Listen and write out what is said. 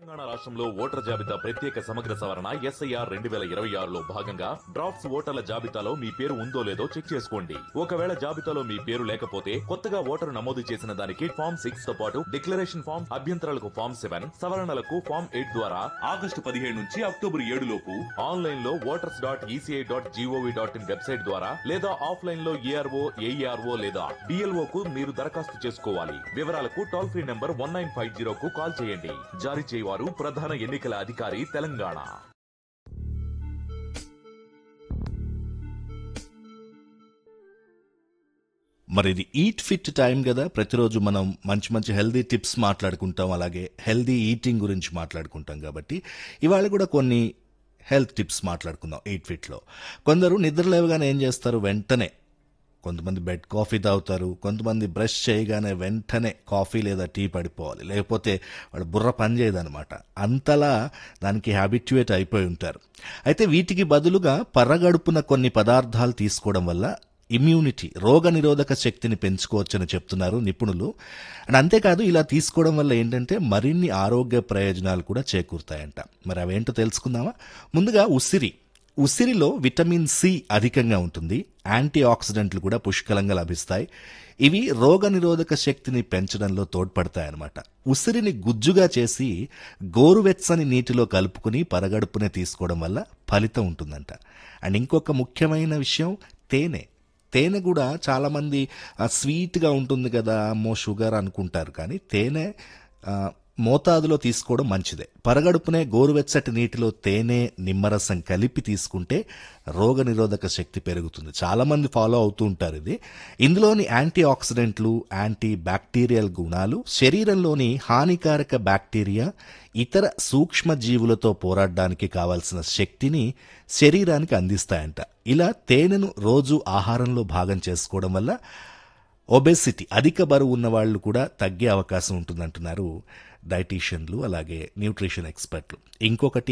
తెలంగాణ రాష్ట్రంలో ఓటర్ జాబితా ప్రత్యేక సమగ్ర సవరణ ఎస్ఐఆర్ రెండు వేల ఇరవై ఆరులో భాగంగా డ్రాఫ్ట్స్ ఓటర్ల జాబితాలో మీ పేరు ఉందో లేదో చెక్ చేసుకోండి ఒకవేళ జాబితాలో మీ పేరు లేకపోతే కొత్తగా ఓటరు నమోదు చేసిన దానికి ఫామ్ సిక్స్ తో పాటు డిక్లరేషన్ ఫామ్ అభ్యంతరాలకు ఫామ్ సెవెన్ సవరణలకు ఫామ్ ఎయిట్ ద్వారా ఆగస్టు పదిహేడు నుంచి అక్టోబర్ ఏడు లోపు ఆన్లైన్ లో voters dot ECI dot GOV dot in website ద్వారా లేదా ఆఫ్లైన్ లో ఏఆర్ఓ ఏఈఆర్ఓ లేదా డిఎల్ఓ కు మీరు దరఖాస్తు చేసుకోవాలి వివరాలకు toll free number one nine five zero కు కాల్ చేయండి జారీ చేయవారు ప్రధాన ఎన్నికల అధికారి తెలంగాణ మరి ఇది ఈట్ ఫిట్ టైం కదా ప్రతిరోజు మనం మంచి మంచి హెల్దీ టిప్స్ మాట్లాడుకుంటాం అలాగే హెల్దీ ఈటింగ్ గురించి మాట్లాడుకుంటాం కాబట్టి ఇవాళ కూడా కొన్ని హెల్త్ టిప్స్ మాట్లాడుకుందాం ఈట్ ఫిట్లో కొందరు నిద్ర లేవగానే ఏం చేస్తారు వెంటనే కొంతమంది బెడ్ కాఫీ తాగుతారు కొంతమంది బ్రష్ చేయగానే వెంటనే కాఫీ లేదా టీ పడిపోవాలి లేకపోతే వాడు బుర్ర పని చేయదనమాట అంతలా దానికి హ్యాబిట్యుయేట్ అయిపోయి ఉంటారు అయితే వీటికి బదులుగా పరగడుపున కొన్ని పదార్థాలు తీసుకోవడం వల్ల ఇమ్యూనిటీ రోగ నిరోధక శక్తిని పెంచుకోవచ్చని చెప్తున్నారు నిపుణులు అండ్ అంతేకాదు ఇలా తీసుకోవడం వల్ల ఏంటంటే మరిన్ని ఆరోగ్య ప్రయోజనాలు కూడా చేకూరుతాయంట మరి అవేంటో తెలుసుకుందామా ముందుగా ఉసిరి ఉసిరిలో విటమిన్ సి అధికంగా ఉంటుంది యాంటీ ఆక్సిడెంట్లు కూడా పుష్కలంగా లభిస్తాయి ఇవి రోగ నిరోధక శక్తిని పెంచడంలో తోడ్పడతాయన్నమాట ఉసిరిని గుజ్జుగా చేసి గోరువెచ్చని నీటిలో కలుపుకుని పరగడుపునే తీసుకోవడం వల్ల ఫలితం ఉంటుందంట అండ్ ఇంకొక ముఖ్యమైన విషయం తేనె తేనె కూడా చాలామంది ఆ, స్వీట్గా ఉంటుంది కదా అమ్మో షుగర్ అనుకుంటారు కానీ తేనె ఆ, మోతాదులో తీసుకోవడం మంచిదే పరగడుపునే గోరువెచ్చటి నీటిలో తేనె నిమ్మరసం కలిపి తీసుకుంటే రోగ నిరోధక శక్తి పెరుగుతుంది చాలామంది ఫాలో అవుతూ ఉంటారు ఇది ఇందులోని యాంటీ ఆక్సిడెంట్లు యాంటీ బ్యాక్టీరియల్ గుణాలు శరీరంలోని హానికారక బ్యాక్టీరియా ఇతర సూక్ష్మ జీవులతో పోరాడడానికి కావాల్సిన శక్తిని శరీరానికి అందిస్తాయంట ఇలా తేనెను రోజు ఆహారంలో భాగం చేసుకోవడం వల్ల ఒబెసిటీ అధిక బరువు ఉన్న వాళ్ళు కూడా తగ్గే అవకాశం ఉంటుందంటున్నారు డైటీషియన్లు అలాగే న్యూట్రిషన్ ఎక్స్పర్ట్లు ఇంకొకటి